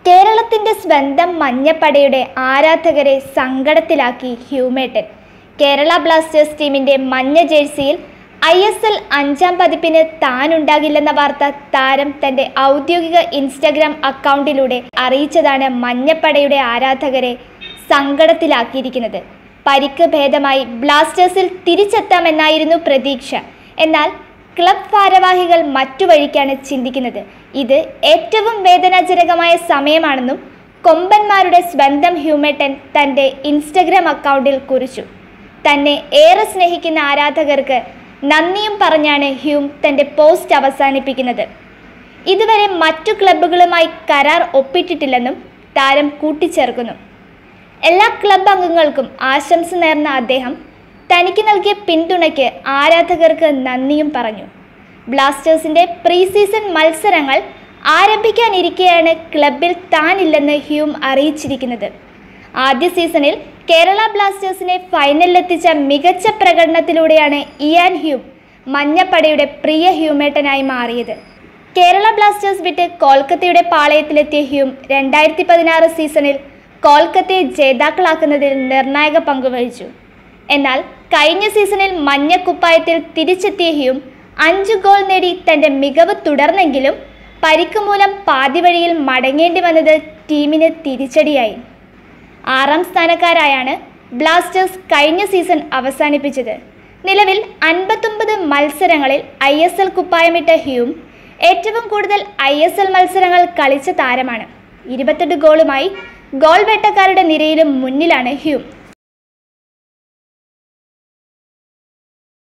കേരളത്തിന്റെ സ്വന്തം മഞ്ഞപ്പടയുടെ ആരാധകരെ സങ്കടത്തിലാക്കി ഹ്യൂമേട്ടൻ കേരള ബ്ലാസ്റ്റേഴ്സ് ടീമിന്റെ മഞ്ഞ ജേഴ്സിയിൽ ഐ എസ് എൽ അഞ്ചാം പതിപ്പിന് താനുണ്ടാകില്ലെന്ന വാർത്ത താരം തന്റെ ഔദ്യോഗിക ഇൻസ്റ്റഗ്രാം അക്കൗണ്ടിലൂടെ അറിയിച്ചതാണ് മഞ്ഞപ്പടയുടെ ആരാധകരെ സങ്കടത്തിലാക്കിയിരിക്കുന്നത് പരിക്ക് ഭേദമായി ബ്ലാസ്റ്റേഴ്സിൽ തിരിച്ചെത്താമെന്നായിരുന്നു പ്രതീക്ഷ എന്നാൽ ക്ലബ് ഭാരവാഹികൾ മറ്റു വഴിക്കാണ് ചിന്തിക്കുന്നത് ഇത് ഏറ്റവും വേദനാജനകമായ സമയമാണെന്നും കൊമ്പന്മാരുടെ സ്വന്തം ഹ്യൂമേട്ടൻ തൻ്റെ ഇൻസ്റ്റഗ്രാം അക്കൗണ്ടിൽ കുറിച്ചു തന്നെ ഏറെ സ്നേഹിക്കുന്ന ആരാധകർക്ക് നന്ദിയും പറഞ്ഞാണ് ഹ്യൂം തൻ്റെ പോസ്റ്റ് അവസാനിപ്പിക്കുന്നത് ഇതുവരെ മറ്റു ക്ലബ്ബുകളുമായി കരാർ ഒപ്പിട്ടിട്ടില്ലെന്നും താരം കൂട്ടിച്ചേർക്കുന്നു എല്ലാ ക്ലബ് അംഗങ്ങൾക്കും ആശംസ നേർന്ന അദ്ദേഹം തനിക്ക് നൽകിയ പിന്തുണയ്ക്ക് ആരാധകർക്ക് നന്ദിയും പറഞ്ഞു ബ്ലാസ്റ്റേഴ്സിന്റെ പ്രീ സീസൺ മത്സരങ്ങൾ ആരംഭിക്കാനിരിക്കെയാണ് ക്ലബിൽ താനില്ലെന്ന് ഹ്യൂം അറിയിച്ചിരിക്കുന്നത് ആദ്യ സീസണിൽ കേരള ബ്ലാസ്റ്റേഴ്സിനെ ഫൈനലിലെത്തിച്ച മികച്ച പ്രകടനത്തിലൂടെയാണ് ഇയാൻ ഹ്യൂം മഞ്ഞപ്പടയുടെ പ്രിയ ഹ്യൂമേട്ടനായി മാറിയത് കേരള ബ്ലാസ്റ്റേഴ്സ് വിട്ട് കൊൽക്കത്തയുടെ പാളയത്തിലെത്തിയ ഹ്യൂം രണ്ടായിരത്തി പതിനാറ് സീസണിൽ കൊൽക്കത്തയെ ജേതാക്കളാക്കുന്നതിൽ നിർണായക പങ്കുവഹിച്ചു എന്നാൽ കഴിഞ്ഞ സീസണിൽ മഞ്ഞക്കുപ്പായത്തിൽ തിരിച്ചെത്തിയ ഹ്യൂം അഞ്ച് ഗോൾ നേടി തൻ്റെ മികവ് തുടർന്നെങ്കിലും പരിക്ക് മൂലം പാതിവഴിയിൽ മടങ്ങേണ്ടി വന്നത് ടീമിന് തിരിച്ചടിയായി ആറാം സ്ഥാനക്കാരായാണ് ബ്ലാസ്റ്റേഴ്സ് കഴിഞ്ഞ സീസൺ അവസാനിപ്പിച്ചത് നിലവിൽ അൻപത്തൊമ്പത് മത്സരങ്ങളിൽ ഐ എസ് എൽ കുപ്പായമിട്ട ഹ്യൂം ഏറ്റവും കൂടുതൽ ഐ എസ് എൽ മത്സരങ്ങൾ കളിച്ച താരമാണ് ഇരുപത്തെട്ട് ഗോളുമായി ഗോൾ വേട്ടക്കാരുടെ നിരയിലും മുന്നിലാണ് ഹ്യൂം